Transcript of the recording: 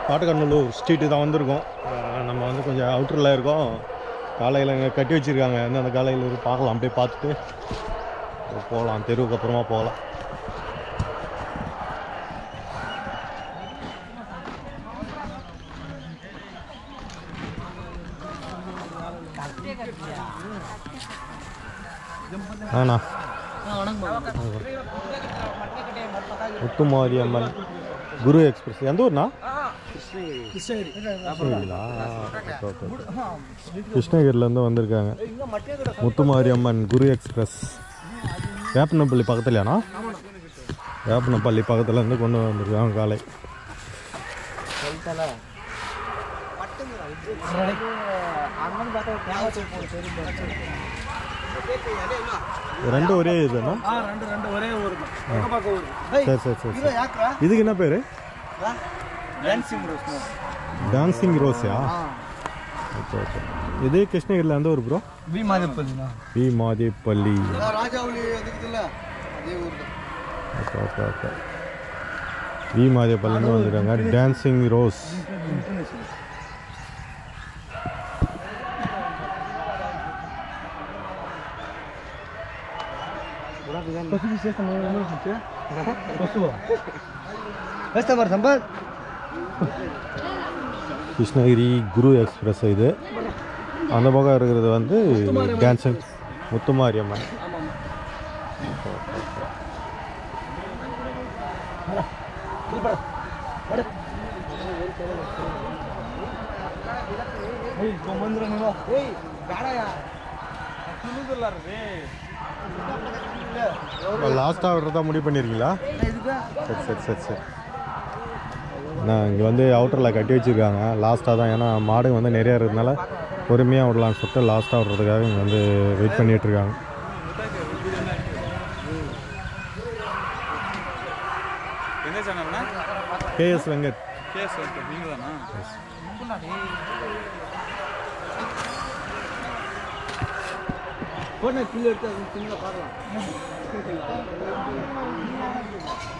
காட்டுக்கண்ணூர் street தான் வந்திருக்கோம் அஹ் நம்ம வந்து கொஞ்சம் அவுட்டரில் இருக்கோம் காலையில் இங்கே கட்டி வச்சுருக்காங்க எந்தெந்த காலையில் இருக்கு பார்க்கலாம் போய் பார்த்துட்டு போகலாம் தெருவுக்கு அப்புறமா போகலாம் ஆண்ணா முத்துமாரி அம்மன் குரு எக்ஸ்பிரஸ் எந்த ஊர்ண்ணா கிருஷ்ணகிரிங்களா ஓகே, ஓகே, ஓகே. கிருஷ்ணகிரிலேருந்து வந்திருக்காங்க முத்துமாரி அம்மன் குரு எக்ஸ்பிரஸ் வேப்பனப்பள்ளி பக்கத்துலையாண்ணா வேப்பனப்பள்ளி பக்கத்துலேருந்து கொண்டு வந்திருக்காங்க காலை ரெண்டு ஒரே இதுண்ணா ரெண்டு ரெண்டு ஒரே ஊர் பக்கம் ஊர் சரி சரி சரி சரி இதுக்கு என்ன பேர் டான்சிங் ரோஸ் டான்சிங் ரோஸா ஓகே ஓகே இது கிருஷ்ணகிரியில் எந்த ஊர் ப்ரோ வி மாதப்பள்ளிண்ணா வி மாதேப்பள்ளி ராஜாவளி அதுக்குதுல்ல அதே ஊர் ஓகே ஓகே ஓகே வி மாதேப்பள்ளின்னு வந்திருக்காங்க dancing rose customer Sampath Krishnagiri Guru express இது அந்த பக்கம் இருக்கிறது வந்து டான்சிங் முத்துமாரி அம்மன் ಏಯ್ ಬೇಡಯ್ಯ ತಿನ್ನುದಿಲ್ಲ ರೀ லாஸ்ட்டாக விடுறதா முடிவு பண்ணியிருக்கீங்களா ಇದಕ್ಕೆ சரி சரி சரி சரி நான் இங்கே வந்து அவுட்டரில் கட்டி வச்சுருக்காங்க லாஸ்ட்டாக தான் ஏன்னா மாடுங்க வந்து நிறையா இருக்கிறதுனால பொறுமையாக விடலாம்னு சொல்லிட்டு லாஸ்ட்டாக விடுறதுக்காக இங்கே வந்து வெயிட் பண்ணிட்டு இருக்காங்க எந்த சேனல்னா கேஎஸ் வெங்கட் கேஸ் நீங்கள் தானா ಫೋನ್ ಕಿಲ್ ಇರ್ತದೆ ತಿಂಗಳ ಪಾರ್ಲ